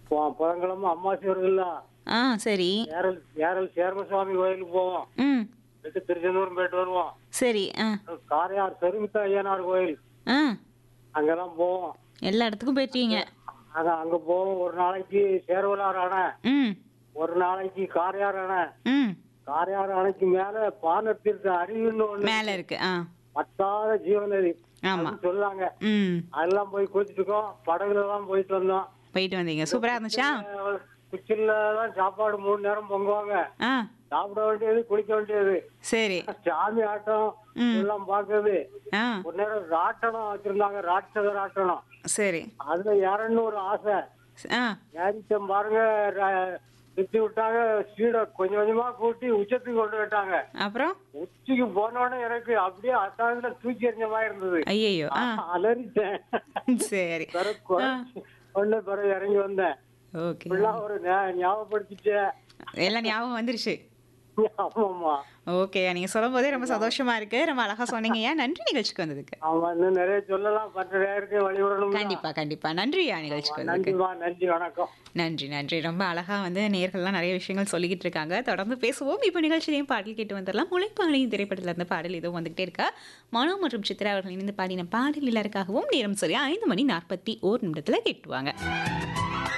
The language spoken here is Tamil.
போ- புதன்கிழமை அம்மாசி வருதுல்ல ஆ சரி ஏரல் ஏரல் சேர்மசுவாமி கோயிலுக்கு போவோம் ம் போயிட்டு திருச்செந்தூரும் போயிட்டு வருவோம் சரி ஆ காரையார் செருமித்த ஐயனார் கோயில் ஆ அங்கெல்லாம் போவோம் எல்லா இடத்துக்கும் போயிட்டீங்க அங்க அங்க போவோம் ஒரு நாளைக்கு சேர்வலார் அணை ம் ஒரு நாளைக்கு காரையார் அணை ம் காரையார் அணைக்கு மேல பானத்திற்கு அருவின்னு ஒண்ணு மேலே இருக்கு ஆ பத்தாத ஜீவநதி ஆமா அப்படின்னு சொல்லுவாங்க ம் அதெல்லாம் போய் குளிச்சுட்டு இருக்கோம் படகுல தான் போயிட்டு வந்தோம் போயிட்டு வந்தீங்க சூப்பராக இருந்துச்சா குச்சில தான் சாப்பாடு மூணு நேரம் பொங்குவாங்க ஆ சாப்பிட வேண்டியது குளிக்க வேண்டியது சரி சாமி ஆட்டம் ம். எல்லாம் பாக்குறது ஆ ஒரு நேரம் ராட்டணம் வச்சிருந்தாங்க ராட்சத ராட்டணம் சரி அதுல இறன்னு ஒரு ஆசை ஆ ஏறிச்சம் பாருங்க ர- சுத்தி விட்டாங்க ஸ்பீட கொஞ்சம் கொஞ்சமா கூட்டி உச்சத்துக்கு கொண்டு விட்டாங்க அப்புறம் உச்சிக்கு போனோடனே எனக்கு அப்படியே அத்தாங்க தூக்கி எறிஞ்ச மாதிரி இருந்தது ஐயையோ ஆ அலறிட்டேன் சரி பிறகு குறைச்சு கொண்டு பிறகு இறங்கி வந்தேன் ஓகே இப்படிலாம் ஒரு ஞா- ஞாபகப்படுத்திட்டேன் எல்லாம் ஞாபகம் வந்துருச்சு ஆமாம்மா ஓகே நீங்க சொல்லும் போதே ரொம்ப சந்தோஷமா இருக்கு ரொம்ப அழகா சொன்னீங்க ஏன் நன்றி நிகழ்ச்சிக்கு வந்ததுக்கு ஆமா இன்னும் நிறைய சொல்லலாம் பற்ற நேருக்கு வழிவிடணும் கண்டிப்பா கண்டிப்பா நன்றியா நிகழ்ச்சிக்கு வந்ததுக்கு நன்றிமா நன்றி வணக்கம் நன்றி நன்றி ரொம்ப அழகா வந்து நேர்கள்லாம் நிறைய விஷயங்கள் சொல்லிக்கிட்டு இருக்காங்க தொடர்ந்து பேசுவோம் இப்போ நிகழ்ச்சியிலையும் பாடல் கேட்டு வந்துடலாம் உழைப்பாளையும் திரைப்படத்தில் இருந்த பாடல் ஏதோ வந்துகிட்டே இருக்கா மனோ மற்றும் சித்ரா அவர்கள் இணைந்து பாடின பாடல் எல்லாருக்காகவும் நேரம் சரியா ஐந்து மணி நாற்பத்தி ஓர் நிமிடத்தில் கேட்டுவாங்க